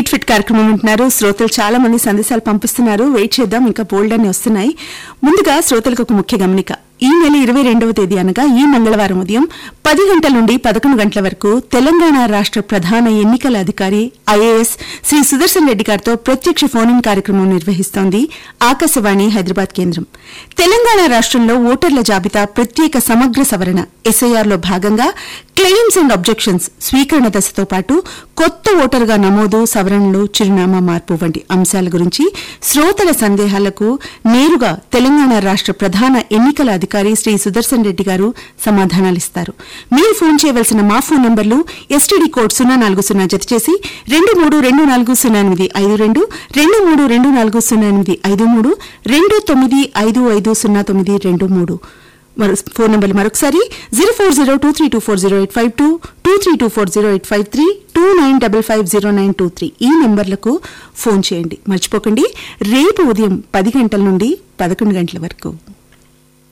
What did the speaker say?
eat fit కార్యక్రమం ఉంటున్నారు శ్రోతలు చాలా మంది సందేశాలు పంపిస్తున్నారు వెయిట్ చేద్దాం ఇంకా బోల్డ్ అని వస్తున్నాయి ముందుగా శ్రోతలకు ఒక ముఖ్య గమనిక ఈ నెల ఇరవై రెండవ తేదీ అనగా ఈ మంగళవారం ఉదయం పది గంటల నుండి పదకొండు గంటల వరకు తెలంగాణ రాష్ట్ర ప్రధాన ఎన్నికల అధికారి ఐఏఎస్ శ్రీ సుదర్శన్ రెడ్డి గారితో ప్రత్యక్ష ఫోన్ ఇన్ కార్యక్రమం నిర్వహిస్తోంది ఆకాశవాణి హైదరాబాద్ కేంద్రం తెలంగాణ రాష్ట్రంలో ఓటర్ల జాబితా ప్రత్యేక సమగ్ర సవరణ ఎస్ఐఆర్ లో భాగంగా క్లెయిమ్స్ అండ్ అబ్జెక్షన్స్ స్వీకరణ దశతో పాటు కొత్త ఓటరుగా నమోదు సవరణలు చిరునామా మార్పు వంటి అంశాల గురించి శ్రోతల సందేహాలకు నేరుగా తెలంగాణ రాష్ట్ర ప్రధాన ఎన్నికల అధికారి శ్రీ సుదర్శన్ రెడ్డి గారు సమాధానాలిస్తారు మీరు ఫోన్ చేయవలసిన మా ఫోన్ నంబర్లు ఎస్టీడీ కోడ్ సున్నా నాలుగు సున్నా జత చేసి రెండు మూడు రెండు నాలుగు సున్నా ఎనిమిది ఐదు రెండు రెండు మూడు రెండు నాలుగు సున్నా ఎనిమిది ఐదు మూడు రెండు తొమ్మిది ఐదు ఐదు సున్నా తొమ్మిది రెండు మూడు మరో ఫోన్ నంబర్ మరొకసారి zero four zero two three two four zero eight five two two three two four zero eight five three two nine double five zero nine two three ఈ నెంబర్లకు ఫోన్ చేయండి మర్చిపోకండి రేపు ఉదయం పది గంటల నుండి పదకొండు గంటల వరకు